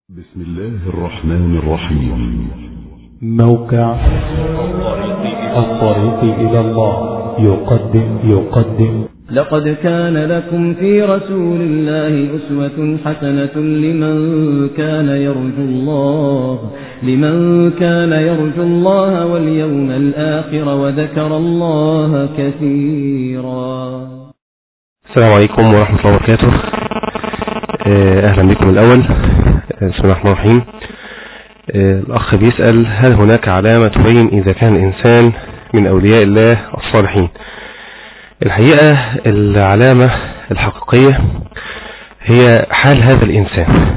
بسم الله الرحمن الرحيم موقع الطريق إلى الله يقدم يقدم لقد كان لكم في رسول الله أسوة حسنة لمن كان يرجو الله لمن كان يرجو الله واليوم الآخر وذكر الله كثيرا السلام عليكم ورحمة الله وبركاته آه، أهلا بكم الأول آه، بسم الله الرحمن الرحيم آه، الأخ بيسأل هل هناك علامة تبين إذا كان الإنسان من أولياء الله الصالحين الحقيقة العلامة الحقيقية هي حال هذا الإنسان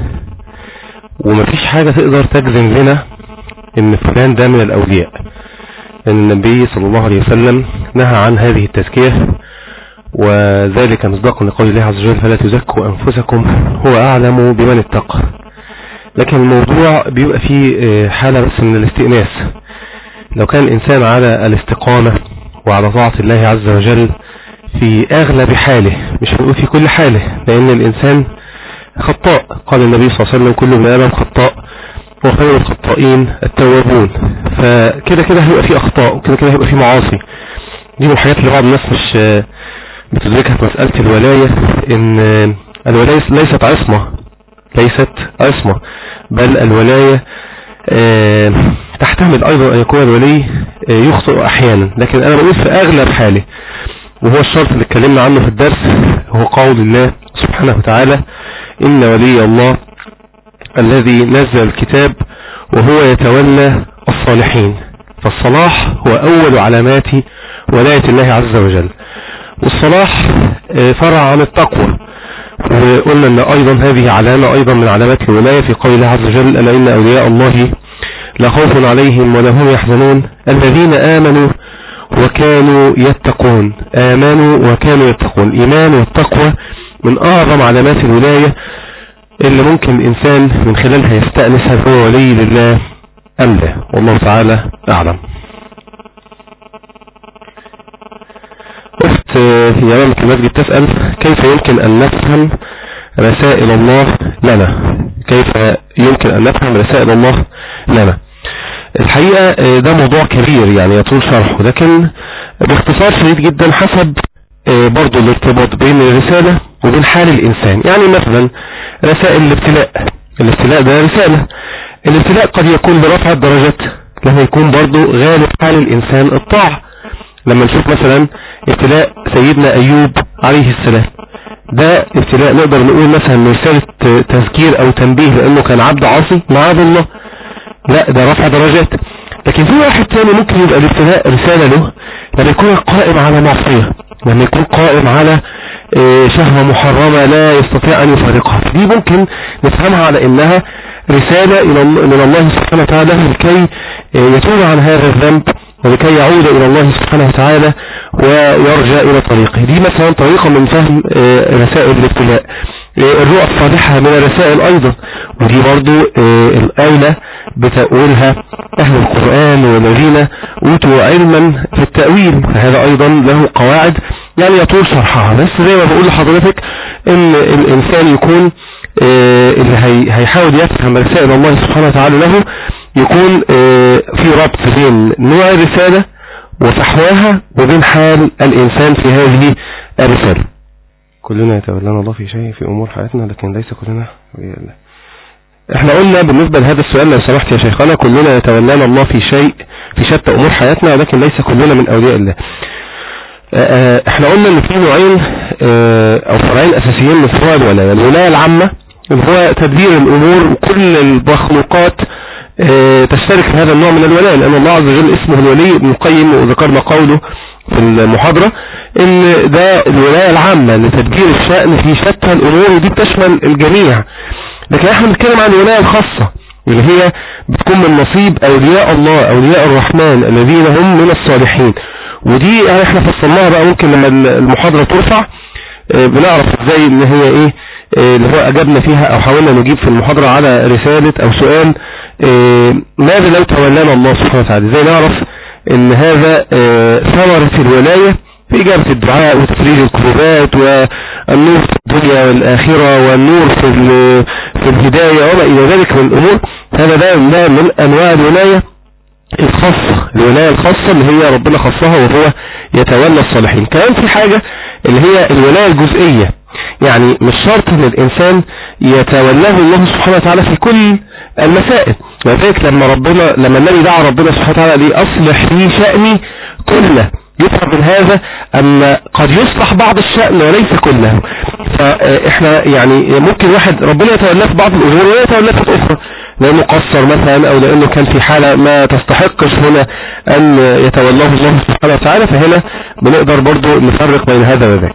ومفيش حاجة تقدر تجزم لنا إن فلان ده من الأولياء لأن النبي صلى الله عليه وسلم نهى عن هذه التزكية وذلك مصداق لقول الله عز وجل فلا تزكوا أنفسكم هو أعلم بمن اتقى لكن الموضوع بيبقى فيه آه، حالة بس من الاستئناس لو كان الإنسان على الاستقامة وعلى طاعة الله عز وجل في أغلب حاله مش هنقول في كل حاله لأن الإنسان خطاء قال النبي صلى الله عليه وسلم كل ابن آدم خطاء وخير الخطائين التوابون فكده كده هيبقى فيه أخطاء وكده كده هيبقى فيه معاصي دي من الحاجات اللي بعض الناس مش آه، بتدركها في مسألة الولاية ان الولاية ليست عصمة ليست عصمة بل الولاية آه، تحتمل ايضا ان يكون الولي آه، يخطئ احيانا لكن انا بقول في اغلب حاله وهو الشرط اللي اتكلمنا عنه في الدرس هو قول الله سبحانه وتعالى ان ولي الله الذي نزل الكتاب وهو يتولى الصالحين فالصلاح هو اول علامات ولاية الله عز وجل والصلاح آه، فرع عن التقوى وقلنا ان ايضا هذه علامة ايضا من علامات الولاية في قول الله عز وجل الا ان اولياء الله لا خوف عليهم ولا هم يحزنون الذين امنوا وكانوا يتقون امنوا وكانوا يتقون الايمان والتقوى من اعظم علامات الولاية اللي ممكن الانسان من خلالها يستأنس هل هو ولي لله ام لا والله تعالى اعلم أخت في أمامة المسجد تسأل كيف يمكن أن نفهم رسائل الله لنا كيف يمكن أن نفهم رسائل الله لنا الحقيقة آه، ده موضوع كبير يعني يطول شرحه لكن باختصار شديد جدا حسب آه، برضو الارتباط بين الرسالة وبين حال الإنسان يعني مثلا رسائل الابتلاء الابتلاء ده رسالة الابتلاء قد يكون برفع الدرجات لما يكون برضو غالب حال الإنسان الطاعة لما نشوف مثلا ابتلاء سيدنا ايوب عليه السلام ده ابتلاء نقدر نقول مثلا من رسالة تذكير او تنبيه لانه كان عبد عاصي معاذ الله لا ده رفع درجات لكن في واحد تاني ممكن يبقى الابتلاء رسالة له لما يكون قائم على معصية لما يكون قائم على آه، شهوة محرمة لا يستطيع ان يفارقها دي ممكن نفهمها على انها رسالة إلى الله- من الله سبحانه وتعالى لكي آه، يتوب عن هذا الذنب ولكي يعود إلى الله سبحانه وتعالى ويرجع إلى طريقه دي مثلا طريقة من فهم آه، رسائل الابتلاء آه، الرؤى الصالحة من الرسائل أيضا ودي برضو آه، الآية بتقولها أهل القرآن والذين أوتوا علما في التأويل فهذا أيضا له قواعد يعني يطول شرحها بس زي ما بقول لحضرتك ان الإنسان يكون آه، اللي هي- هيحاول يفهم رسائل الله سبحانه وتعالى له يكون آه، في ربط بين نوع الرسالة وفحواها وبين حال الإنسان في هذه الرسالة كلنا يتولانا الله في شيء في أمور حياتنا لكن ليس كلنا ولي الله. احنا قلنا بالنسبة لهذا السؤال لو سمحت يا شيخنا كلنا يتولانا الله في شيء في شتى أمور حياتنا ولكن ليس كلنا من أولياء الله آه، آه، احنا قلنا ان في نوعين آه، او فرعين اساسيين من فروع الولاية الولاية العامة اللي هو تدبير الامور وكل المخلوقات آه، تشترك في هذا النوع من الولاية لان الله عز وجل اسمه الولي ابن القيم وذكرنا قوله في المحاضرة ان ده الولاية العامة لتدبير الشأن في شتى الامور ودي بتشمل الجميع لكن احنا بنتكلم عن الولاية الخاصة اللي هي بتكون من نصيب اولياء الله اولياء الرحمن الذين هم من الصالحين ودي يعني احنا فصلناها بقى ممكن لما المحاضرة ترفع آه، بنعرف ازاي ان هي ايه آه، اللي هو اجبنا فيها او حاولنا نجيب في المحاضرة على رسالة او سؤال آه، ماذا لو تولانا الله سبحانه وتعالى ازاي نعرف ان هذا آه، ثمرة الولاية في إجابة الدعاء وتفريج الكروبات والنور في الدنيا والآخرة والنور في ال- في الهداية وما إلى ذلك من الأمور هذا ده ده من أنواع الولاية الخاصة الولاية الخاصة اللي هي ربنا خصها وهو يتولى الصالحين كمان في حاجة اللي هي الولاية الجزئية يعني مش شرط ان الانسان يتولاه الله سبحانه وتعالى في كل المسائل وذلك لما ربنا لما النبي دعا ربنا سبحانه وتعالى ليه اصلح لي شأني كله يفهم من هذا ان قد يصلح بعض الشأن وليس كله فاحنا يعني ممكن واحد ربنا يتولاه في بعض الامور ويتولاه في الاخرى لانه قصر مثلا او لانه كان في حالة ما تستحقش هنا ان يتولاه الله سبحانه وتعالى فهنا بنقدر برضو نفرق بين هذا وذاك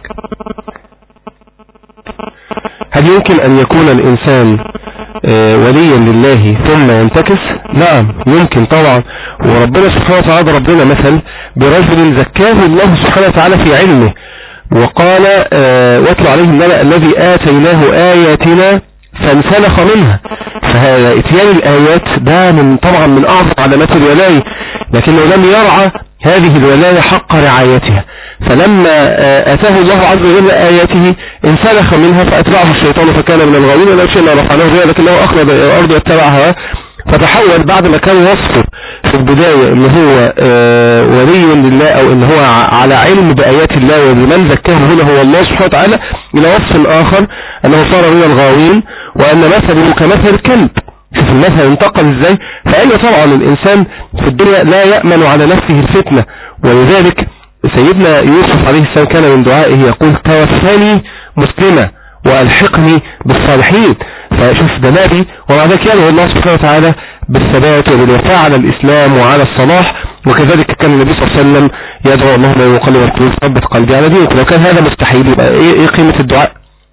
هل يمكن ان يكون الانسان آه، وليا لله ثم ينتكس نعم يمكن طبعا وربنا سبحانه وتعالى ضرب ربنا مثل برجل زكاه الله سبحانه وتعالى في علمه وقال آه، واتل عليه النبأ الذي آتيناه آياتنا فانسلخ منها فهذا اتيان الآيات ده من طبعا من أعظم علامات الولاية لكنه لم يرعى هذه الولاية حق رعايتها فلما آه، آتاه الله عز وجل آياته انسلخ منها فأتبعه الشيطان فكان من الغاوين لو شئنا رفعناه بها لكنه أخلد إلى الأرض واتبع هواه فتحول بعد ما كان وصفه في البداية ان هو آه، ولي لله او ان هو ع- على علم بآيات الله وبمن زكاه هنا هو الله سبحانه وتعالى الى وصف اخر انه صار من الغاوين وان مثله كمثل الكلب شوف المثل انتقل ازاي فأي طبعا الانسان في الدنيا لا يأمن على نفسه الفتنة ولذلك سيدنا يوسف عليه السلام كان من دعائه يقول توفاني مسلمة والحقني بالصالحين فشوف ده نبي ومع ذلك يدعو الله سبحانه وتعالى بالثبات وبالوفاء على الإسلام وعلى الصلاح وكذلك كان النبي صلى الله عليه وسلم يدعو اللهم يا مقلب القلوب ثبت قلبي على دينك لو كان هذا مستحيل يبقى ايه ايه قيمة الدعاء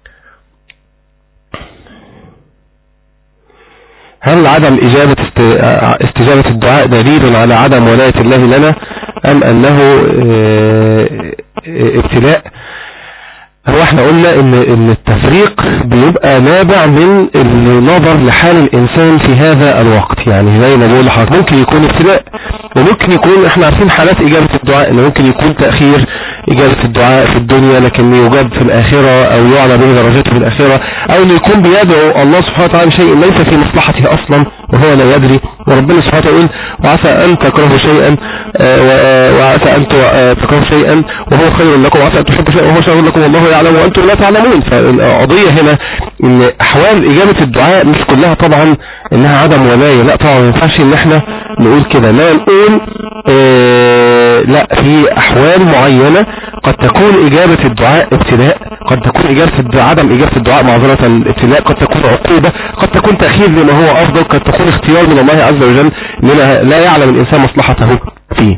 هل عدم إجابة است- استجابة الدعاء دليل على عدم ولاية الله لنا أم أنه آه، آه، ابتلاء هو احنا قلنا ان ان التفريق بيبقى نابع من النظر لحال الانسان في هذا الوقت يعني زي ما بقول لحضرتك ممكن يكون ابتلاء وممكن يكون احنا عارفين حالات اجابة الدعاء ان ممكن يكون تأخير اجابة الدعاء في الدنيا لكن يجاب في الاخرة او يعلى به درجاته في الاخرة او انه يكون بيدعو الله سبحانه وتعالى شيء ليس في مصلحته اصلا وهو لا يدري وربنا سبحانه وتعالى يقول وعسى ان تكرهوا شيئا آه، و- وعسى ان ت- آه، تكرهوا شيئا وهو خير لكم وعسى ان تحبوا شيئا وهو شر لكم والله يعلم وانتم لا تعلمون فالقضية هنا ان احوال اجابة الدعاء مش كلها طبعا انها عدم ولاية لا طبعا ما ينفعش ان احنا نقول كده لا نقول آه، لا في احوال معينة قد تكون اجابة الدعاء ابتلاء قد تكون اجابة الدعاء عدم اجابة الدعاء معذرة ابتلاء قد تكون عقوبة قد تكون تأخير لما هو افضل قد تكون اختيار من الله عز وجل لما لا يعلم الانسان مصلحته فيه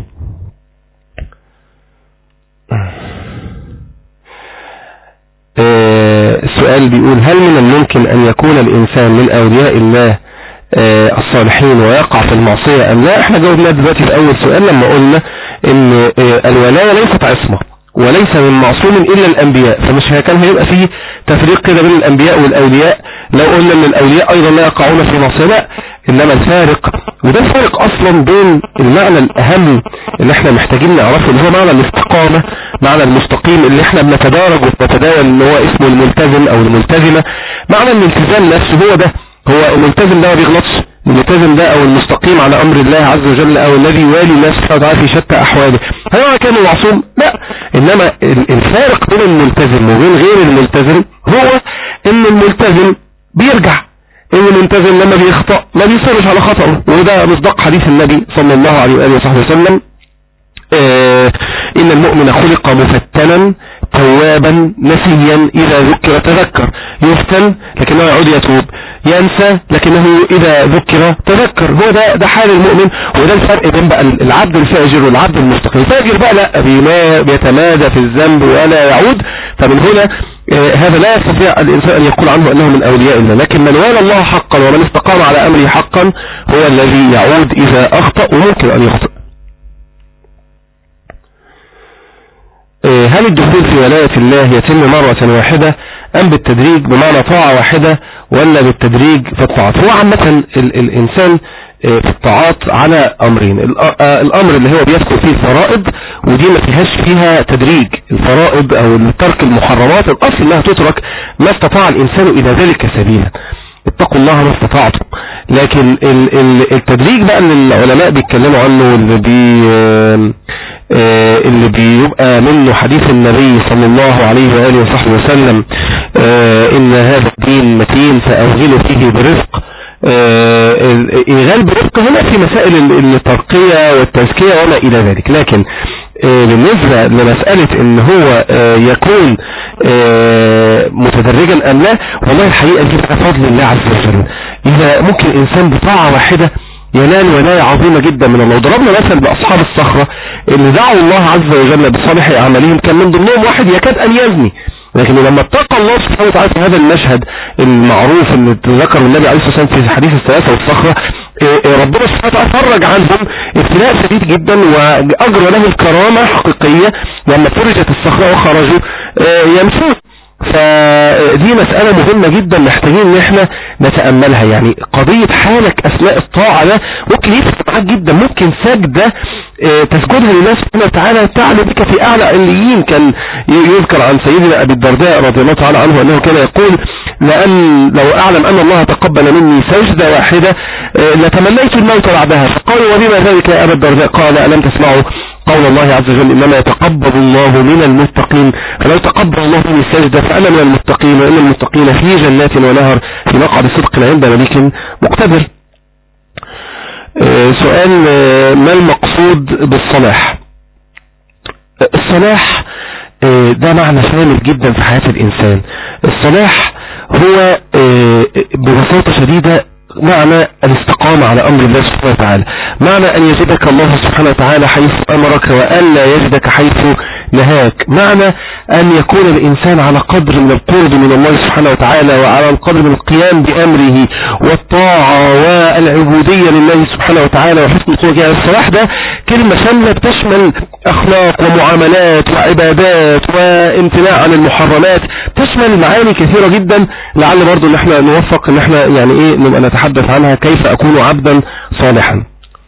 آه، السؤال بيقول هل من الممكن أن يكون الإنسان من أولياء الله آه، الصالحين ويقع في المعصية أم لا احنا جاوبنا دلوقتي في أول سؤال لما قلنا ان آه، الولاية ليست عصمة وليس من معصوم إلا الأنبياء فمش ه- كان هيبقى فيه تفريق كده بين الأنبياء والأولياء لو قلنا ان الأولياء أيضا لا يقعون في معصية لا إنما الفارق وده الفارق أصلا بين المعنى الأهم اللي احنا محتاجين نعرفه اللي هو معنى الاستقامة معنى المستقيم اللي احنا بنتدارج وبنتداول اللي هو اسمه الملتزم او الملتزمة معنى الالتزام نفسه هو ده هو الملتزم ده ما بيغلطش الملتزم ده او المستقيم على امر الله عز وجل او الذي يوالي الله سبحانه وتعالى في شتى احواله هل هو كان معصوم لا انما ال- الفارق بين الملتزم وبين غير الملتزم هو ان الملتزم بيرجع ان الملتزم لما بيخطأ ما بيصرش على خطأه وده مصداق حديث النبي صلى الله عليه وآله وصحبه وسلم آه، إن المؤمن خلق مفتنا توابا نسيا إذا ذكر تذكر يفتن لكنه يعود يتوب ينسى لكنه إذا ذكر تذكر هو ده ده حال المؤمن وده الفرق بين بقى العبد الفاجر والعبد المستقيم الفاجر بقى لا بيما- بيتمادى في الذنب ولا يعود فمن هنا آه، هذا لا يستطيع الإنسان أن يقول عنه أنه من أولياء الله لكن من والى الله حقا ومن استقام على أمره حقا هو الذي يعود إذا أخطأ وممكن أن يخطئ آه، هل الدخول في ولاية الله يتم مرة واحدة أم بالتدريج بمعنى طاعة واحدة ولا بالتدريج في الطاعات هو عامة ال- الإنسان آه، في الطاعات على امرين الأ- آه، الامر اللي هو بيذكر فيه الفرائض ودي ما فيهاش فيها تدريج الفرائض او ترك المحرمات الاصل انها تترك ما استطاع الانسان الى ذلك سبيلا اتقوا الله ما استطعتم لكن ال- ال- التدريج بقى اللي العلماء بيتكلموا عنه واللي بي آه، آه، اللي بيبقى منه حديث النبي صلى الله عليه وآله وصحبه وسلم آه، إن هذا الدين متين فأوغلوا فيه برفق آه، الإغال برفق هنا في مسائل ال- الترقية والتزكية وما إلى ذلك لكن آه، بالنسبة لمسألة ان هو آه، يكون آه، متدرجا ام لا والله الحقيقة دي بقى فضل الله عز وجل اذا ممكن انسان بطاعة واحدة ينال ولاية عظيمة جدا من الله ضربنا مثل بأصحاب الصخرة اللي دعوا الله عز وجل بصالح أعمالهم كان من ضمنهم واحد يكاد أن يزني لكن لما اتقى الله سبحانه وتعالى في هذا المشهد المعروف اللي ذكر النبي عليه الصلاة والسلام في حديث الثلاثة والصخرة إيه إيه ربنا سبحانه وتعالى فرج عنهم ابتلاء شديد جدا وأجرى لهم كرامة حقيقية لما فرجت الصخرة وخرجوا إيه يمشون فدي مسألة مهمة جدا محتاجين ان احنا نتأملها يعني قضية حالك اثناء الطاعة ده ممكن يفرق معاك جدا ممكن سجدة اه تسجدها لله سبحانه وتعالى تعلو بك في اعلى عليين كان يذكر عن سيدنا ابي الدرداء رضي الله تعالى عنه انه كان يقول لأن لو أعلم أن الله تقبل مني سجدة واحدة اه لتمنيت الموت بعدها فقالوا وبما ذلك يا أبا الدرداء قال ألم تسمعوا قول الله عز وجل إنما يتقبل الله من المتقين فلو تقبل الله مني السجدة فأنا من المتقين وإن المتقين في جنات ونهر في مقعد صدق عند مليك مقتدر آه، سؤال آه، ما المقصود بالصلاح آه، الصلاح آه، ده معنى شامل جدا في حياة الإنسان الصلاح هو آه، ببساطة شديدة معنى الاستقامة على أمر الله سبحانه وتعالى معنى أن يجدك الله سبحانه وتعالى حيث أمرك وأن لا يجدك حيث نهاك معنى أن يكون الإنسان على قدر من القرب من الله سبحانه وتعالى وعلى القدر من القيام بأمره والطاعة والعبودية لله سبحانه وتعالى وحسن الخلق يعني الصلاح ده كلمة شاملة بتشمل أخلاق ومعاملات وعبادات وامتناع عن المحرمات تشمل معاني كثيرة جدا لعل برضو ان احنا نوفق ان احنا يعني ايه نبقى نتحدث عنها كيف اكون عبدا صالحا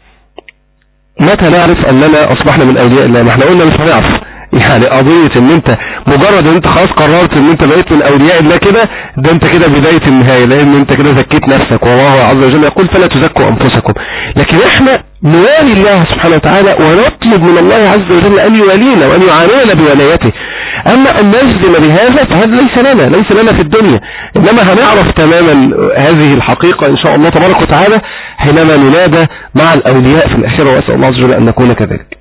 متى نعرف اننا اصبحنا من اولياء الله ما احنا قلنا مش هنعرف يعني قضية ان انت مجرد ان انت خلاص قررت ان انت بقيت من اولياء الله كده ده انت كده بداية النهاية لان انت كده زكيت نفسك والله عز وجل يقول فلا تزكوا انفسكم لكن احنا نوالي الله سبحانه وتعالى ونطلب من الله عز وجل ان يوالينا وان يعاملنا بولايته اما ان نجزم بهذا فهذا ليس لنا ليس لنا في الدنيا انما هنعرف تماما هذه الحقيقة ان شاء الله تبارك وتعالى حينما ننادى مع الاولياء في الاخرة واسأل الله عز وجل ان نكون كذلك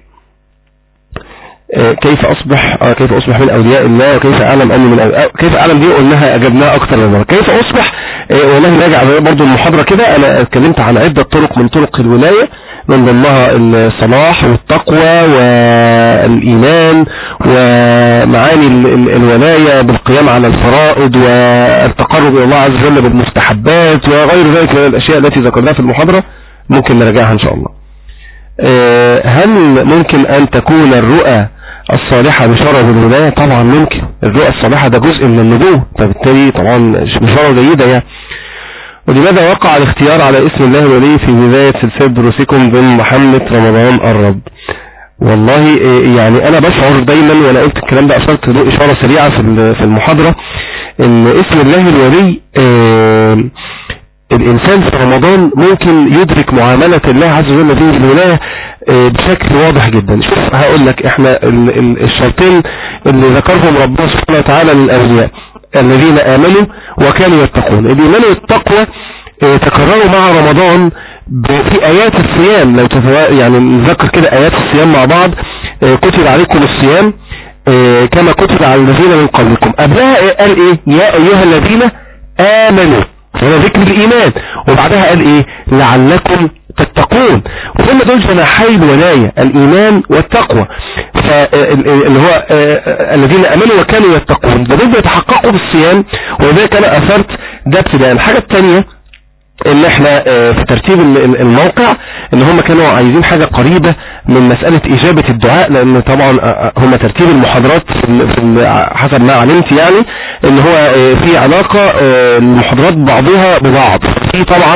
آه، كيف اصبح آه، كيف اصبح من اولياء الله وكيف اعلم اني من أولياء كيف اعلم دي قلناها اجبناها اكتر من مره كيف اصبح آه، والله راجع برضو المحاضره كده انا اتكلمت عن عده طرق من طرق الولايه من ضمنها الصلاح والتقوى والايمان ومعاني ال- ال- الولايه بالقيام على الفرائض والتقرب الى الله عز وجل بالمستحبات وغير ذلك من الاشياء التي ذكرناها في المحاضره ممكن نراجعها ان شاء الله آه، هل ممكن أن تكون الرؤى الصالحة بشارة بالولاية طبعا ممكن الرؤى الصالحة ده جزء من النبوة فبالتالي طبعا بشارة جيدة يعني ولماذا وقع الاختيار على اسم الله الولي في بداية سلسلة دروسكم ضمن محمد رمضان الرب والله آه، يعني انا بشعر دايما وانا قلت الكلام ده اشرت له اشارة سريعة في ال- في المحاضرة ان اسم الله الولي آه، الإنسان في رمضان ممكن يدرك معاملة الله عز وجل فيه الولاية آه، بشكل واضح جدا شوف هقول لك احنا ال- ال- الشرطين اللي ذكرهم ربنا سبحانه وتعالى للأولياء الذين آمنوا وكانوا يتقون الإيمان والتقوى آه، تكرروا مع رمضان ب- في آيات الصيام لو تتوا... يعني نذكر كده آيات الصيام مع بعض آه، كتب عليكم الصيام آه، كما كتب على الذين من قبلكم قبلها إيه؟ قال ايه يا أيها الذين آمنوا هنا ذكر الإيمان وبعدها قال إيه لعلكم تتقون وهم دول جناحي الولاية الإيمان والتقوى فاللي هو آه، الذين أمنوا وكانوا يتقون ده دول بيتحققوا بالصيام وذلك أنا أثرت ده ابتداء الحاجة الثانية ان احنا آه، في ترتيب ال- ال- الموقع ان هم كانوا عايزين حاجة قريبة من مسألة اجابة الدعاء لان طبعا آه، آه، هم ترتيب المحاضرات في ال- في ال- حسب ما علمت يعني ان هو آه، في علاقة آه، المحاضرات بعضها ببعض في طبعا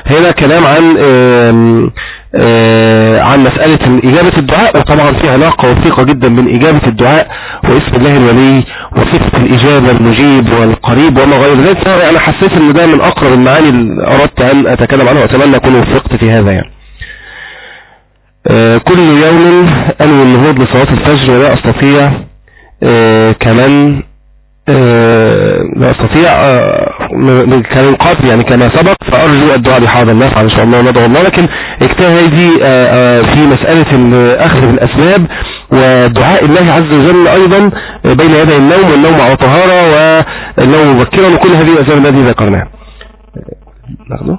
هنا كلام عن آم، آه، عن مسألة إجابة الدعاء وطبعا في علاقة وثيقة جدا بين إجابة الدعاء واسم الله الولي وصفة الإجابة المجيب والقريب وما غير ذلك أنا حسيت أن ده من أقرب المعاني اللي أردت أن أتكلم عنها وأتمنى أكون وفقت في هذا يعني آه، كل يوم أنوي النهوض لصلاة الفجر ولا أستطيع آه، كمان آه، لا أستطيع آه، م- م- كان قبل يعني كما سبق فأرجو الدعاء بهذا النفع إن شاء الله وندعو الله لكن اجتهادي آه، آه، في مسألة الأخذ بالأسباب ودعاء الله عز وجل أيضا بين يدي النوم والنوم على طهارة والنوم مبكرا وكل هذه الأسباب التي ذكرناها ناخده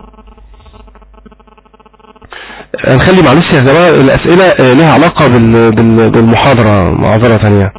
هنخلي معلش يا جماعة الأسئلة آه، لها علاقة بال- بال- بالمحاضرة معذرة ثانية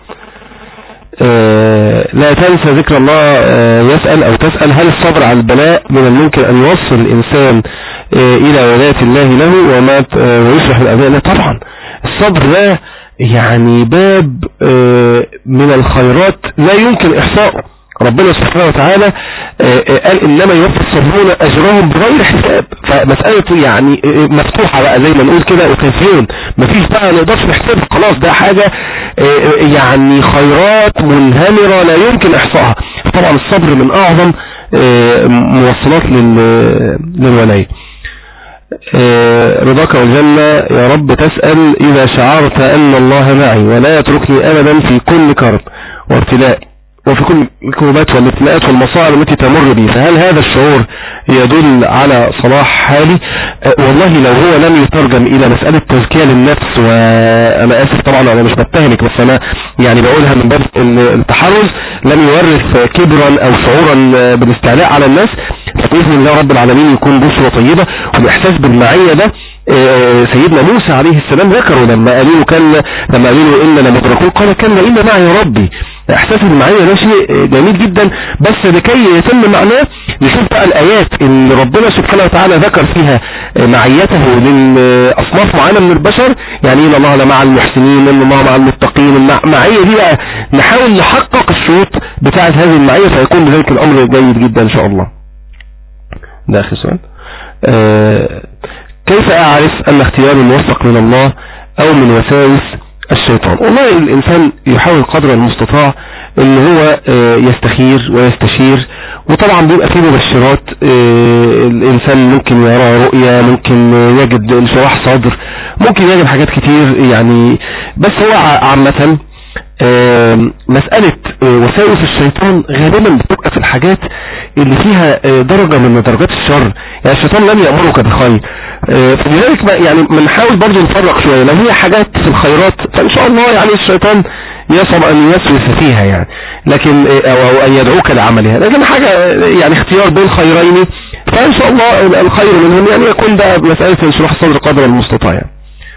آه، لا تنسى ذكر الله آه، يسأل أو تسأل هل الصبر على البلاء من الممكن أن يوصل الإنسان آه، إلى ولاية الله له وما ت- آه، ويصلح الأبناء لا طبعا الصبر ده يعني باب آه، من الخيرات لا يمكن إحصائه ربنا سبحانه وتعالى آه، آه، قال إنما يوفي الصابرون أجرهم بغير حساب فمسألة يعني آه، مفتوحة بقى زي ما نقول كده وكيفين مفيش بقى نقدرش نحسبها خلاص ده حاجة آه، آه، يعني خيرات منهمرة لا يمكن إحصائها طبعا الصبر من أعظم آه، موصلات لل- للولاية آه، رضاك والجنة يا رب تسأل إذا شعرت أن الله معي ولا يتركني أبدا في كل كرب وابتلاء وفي كل الكربات والابتلاءات والمصائب التي تمر بي فهل هذا الشعور يدل على صلاح حالي آه، والله لو هو لم يترجم إلى مسألة تزكية للنفس وأنا آسف طبعا أنا مش بتهمك بس أنا يعني بقولها من باب ال- التحرز لم يورث كبرا أو شعورا بالاستعلاء على الناس فبإذن الله رب العالمين يكون بشرى طيبة والإحساس بالمعية ده آه، سيدنا موسى عليه السلام ذكره لما قالوا له كان لما قالوا له إننا مدركون قال كان إن معي ربي إحساس المعية ده شيء جميل جدا بس لكي يتم معناه نشوف بقى الآيات اللي ربنا سبحانه وتعالى ذكر فيها معيته للأصناف معينة من البشر يعني إن الله مع المحسنين إن الله مع المتقين المعية دي بقى نحاول نحقق الشروط بتاعة هذه المعية فيكون بذلك الأمر جيد جدا إن شاء الله ده آخر سؤال آه كيف أعرف أن اختياري موفق من الله أو من وساوس الشيطان والله الإنسان يحاول قدر المستطاع ان هو آه، يستخير ويستشير وطبعا بيبقى فيه مبشرات آه، الإنسان ممكن يرى رؤية ممكن آه، يجد انشراح صدر ممكن يجد حاجات كتير يعني بس هو ع- عامة آم، مسألة آه، وساوس الشيطان غالبا بتبقى في الحاجات اللي فيها آه، درجة من درجات الشر يعني الشيطان لم يأمرك بخير آه، فلذلك بقى يعني بنحاول برضو نفرق شوية لو هي حاجات في الخيرات فإن شاء الله يعني الشيطان يصعب أن يسوس فيها يعني لكن آه، أو, أو أن يدعوك لعملها لكن حاجة آه، يعني اختيار بين خيرين فإن شاء الله الخير منهم يعني يكون ده مسألة انشراح الصدر قدر المستطاع يعني.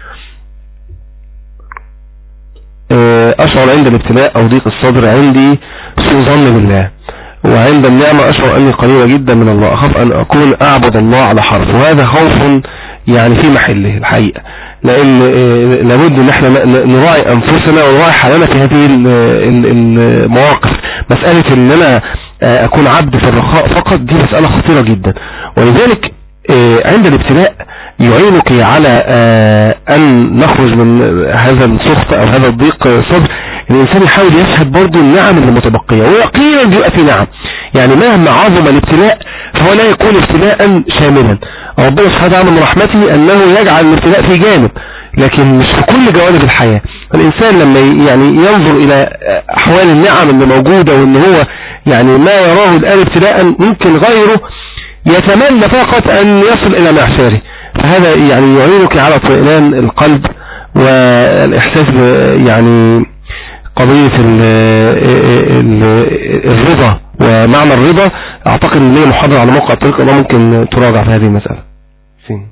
آه، أشعر عند الابتلاء أو ضيق الصدر عندي سوء ظن بالله وعند النعمة أشعر أني قريبة جدا من الله أخاف أن أكون أعبد الله على حرف وهذا خوف يعني في محله الحقيقة لأن آه، لابد أن احنا ن- نراعي أنفسنا ونراعي حالنا في هذه ال- ال- المواقف مسألة أن أنا آه، أكون عبد في الرخاء فقط دي مسألة خطيرة جدا ولذلك آه، عند الابتلاء يعينك على آه، أن نخرج من هذا السخط أو هذا الضيق آه، صدر الإنسان يحاول يشهد برضو النعم اللي متبقية ويقينا بيبقى في نعم يعني مهما عظم الابتلاء فهو لا يكون ابتلاء شاملا ربنا سبحانه وتعالى من رحمته أنه يجعل الابتلاء في جانب لكن مش في كل جوانب الحياة الإنسان لما ي- يعني ينظر إلى أحوال النعم اللي موجودة وأن هو يعني ما يراه الآن ابتلاء ممكن غيره يتمنى فقط أن يصل إلى معشاره فهذا يعني يعينك على اطمئنان القلب والإحساس ب- يعني قضية ال ال الرضا ومعنى الرضا أعتقد أن ليه محاضرة على موقع الطريق الله ممكن تراجع في هذه المسألة فين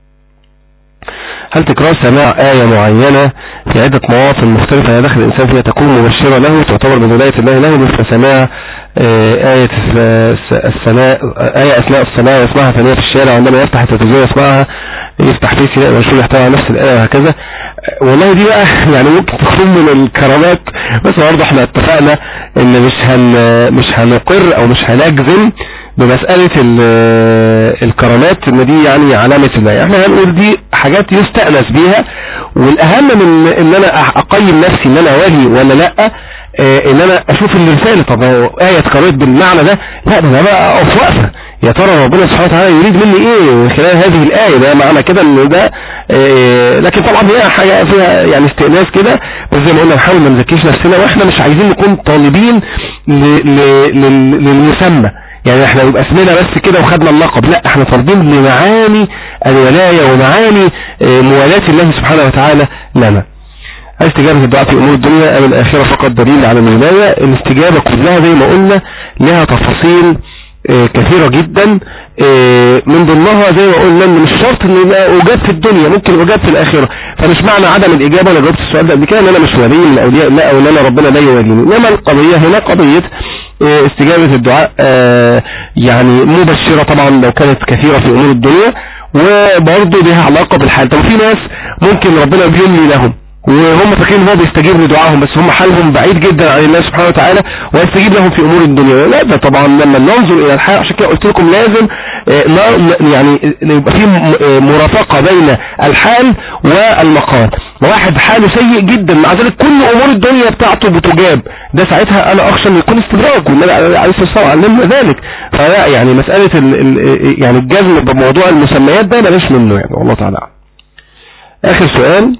هل تكرار سماع آية معينة في عدة مواطن مختلفة يدخل الإنسان فيها تكون مبشرة له تعتبر من ولاية الله له مثل سماع آه، آية الس- السماء آية أثناء الصلاة يسمعها ثانية في الشارع عندما يفتح التلفزيون يسمعها يفتح فيه يلاقي مشهور يحتوي على نفس الآية وهكذا آه، والله دي بقى يعني ممكن تكون من الكرامات بس برضه احنا اتفقنا ان مش هن مش هنقر او مش هنجزم بمسألة ال- الكرامات ان دي يعني علامة الله احنا هنقول دي حاجات يستأنس بيها والاهم من ان انا أح- اقيم نفسي ان انا ولي ولا لا اه ان انا اشوف الرسالة طب هو آية اتكررت بالمعنى ده لا ده انا بقى اقف واقفة يا ترى ربنا سبحانه وتعالى يريد مني ايه من خلال هذه الآية ده معنى كده ان ده اه لكن طبعا هي حاجة فيها يعني استئناس كده بس زي ما قلنا نحاول ما نزكيش نفسنا واحنا مش عايزين نكون طالبين ل- ل- لل- للمسمى يعني احنا يبقى اسمنا بس كده وخدنا اللقب لا احنا طالبين لمعاني الولاية ومعاني اه، موالاة الله سبحانه وتعالى لنا استجابة الدعاء في امور الدنيا ام الاخرة فقط دليل على الولاية الاستجابة كلها زي ما قلنا لها تفاصيل اه، كثيرة جدا اه، من ضمنها زي ما قلنا ان مش شرط ان يبقى اجاب في الدنيا ممكن اجاب في الاخرة فمش معنى عدم الاجابة انا جاوبت السؤال ده قبل كده ان انا مش ولي من اولياء الله او ان انا ربنا لا يوليني انما القضية هنا قضية اه، استجابة الدعاء اه، يعني مبشرة طبعا لو كانت كثيرة في امور الدنيا وبرضه لها علاقة بالحال طب في ناس ممكن ربنا بيملي لهم وهم فاكرين ان هو بيستجيب لدعائهم بس هم حالهم بعيد جدا عن الله سبحانه وتعالى ويستجيب لهم في امور الدنيا لا ده طبعا لما ننظر الى الحال عشان كده قلت لكم لازم آه، ن- يعني يبقى في م- آه، مرافقه بين الحال والمقال واحد حاله سيء جدا مع ذلك كل امور الدنيا بتاعته بتجاب ده ساعتها انا اخشى ان يكون استدراج والنبي عليه الصلاه والسلام علمنا ذلك فلا يعني مساله ال ال يعني الجزم بموضوع المسميات ده بلاش منه يعني والله تعالى أعلم. اخر سؤال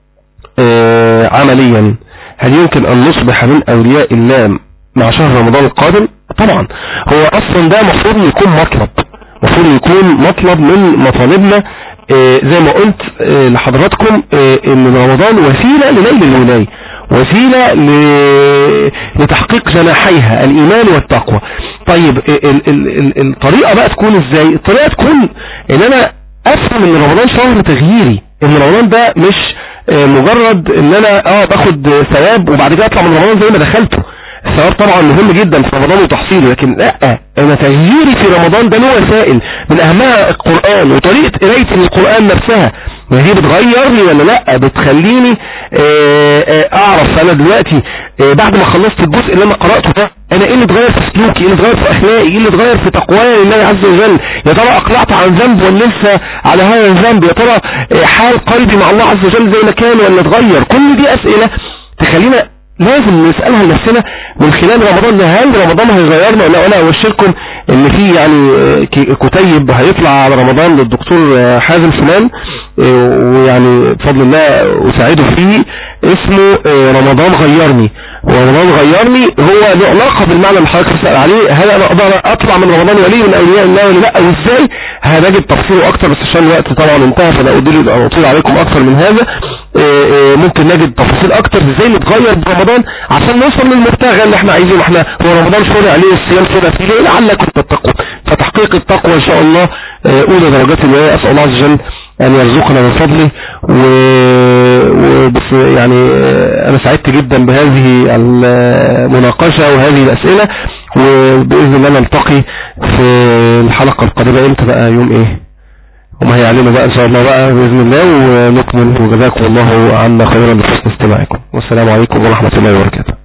آه، عمليا هل يمكن ان نصبح من اولياء الله مع شهر رمضان القادم طبعا هو اصلا ده مفروض يكون مطلب مفروض يكون مطلب من مطالبنا آه، زي ما قلت آه، لحضراتكم آه، ان رمضان وسيلة لنيل الولاية وسيلة ل- لتحقيق جناحيها الايمان والتقوى طيب ال- ال- ال- الطريقة بقى تكون ازاي الطريقة تكون ان انا افهم ان رمضان شهر تغييري ان رمضان ده مش آه، مجرد ان انا اه باخد ثواب وبعد كده اطلع من رمضان زي ما دخلته الثواب طبعا مهم جدا في رمضان وتحصيله لكن لا انا تغييري في رمضان ده له وسائل من اهمها القرآن وطريقة قرايتي للقرآن نفسها ما هي بتغيرني ولا لا بتخليني آه، آه، اعرف انا دلوقتي آه، بعد ما خلصت الجزء اللي انا قرأته ده انا ايه اللي اتغير في سلوكي ايه اللي اتغير في اخلاقي ايه اللي اتغير في تقواي لله عز وجل يا ترى اقلعت عن ذنب ولا لسه على هذا الذنب يا ترى آه، حال قلبي مع الله عز وجل زي ما كان ولا اتغير كل دي اسئلة تخلينا لازم نسألها لنفسنا من خلال رمضان هل رمضان هيغيرنا ولا انا ابشركم ان في يعني آه، ك- كتيب هيطلع على رمضان للدكتور آه، حازم سلام آه، ويعني بفضل الله اساعده فيه اسمه آه، رمضان غيرني ورمضان غيرني هو له علاقه بالمعنى اللي حضرتك بتسال عليه هل انا اقدر اطلع من رمضان ولي من اولياء الله ولا لا وازاي هنجد تفصيله اكتر بس عشان الوقت طبعا انتهى فلا اطيل اطيل عليكم اكتر من هذا آه، آه، ممكن نجد تفاصيل اكتر ازاي نتغير برمضان عشان نوصل للمبتغى اللي احنا عايزينه احنا هو رمضان شرع عليه الصيام شرع فيه ليه؟ لعلكم تتقون فتحقيق التقوى ان شاء الله آه، اولى درجات الولايه اسال الله عز وجل ان يرزقنا من فضله و... وبس يعني آه، انا سعدت جدا بهذه المناقشه وهذه الاسئله وباذن الله نلتقي في الحلقه القادمه امتى بقى يوم ايه وما هيعلمنا بقى ان شاء الله بقى باذن الله ونكمل وجزاكم الله عنا خيرا لحسن استماعكم والسلام عليكم ورحمه الله وبركاته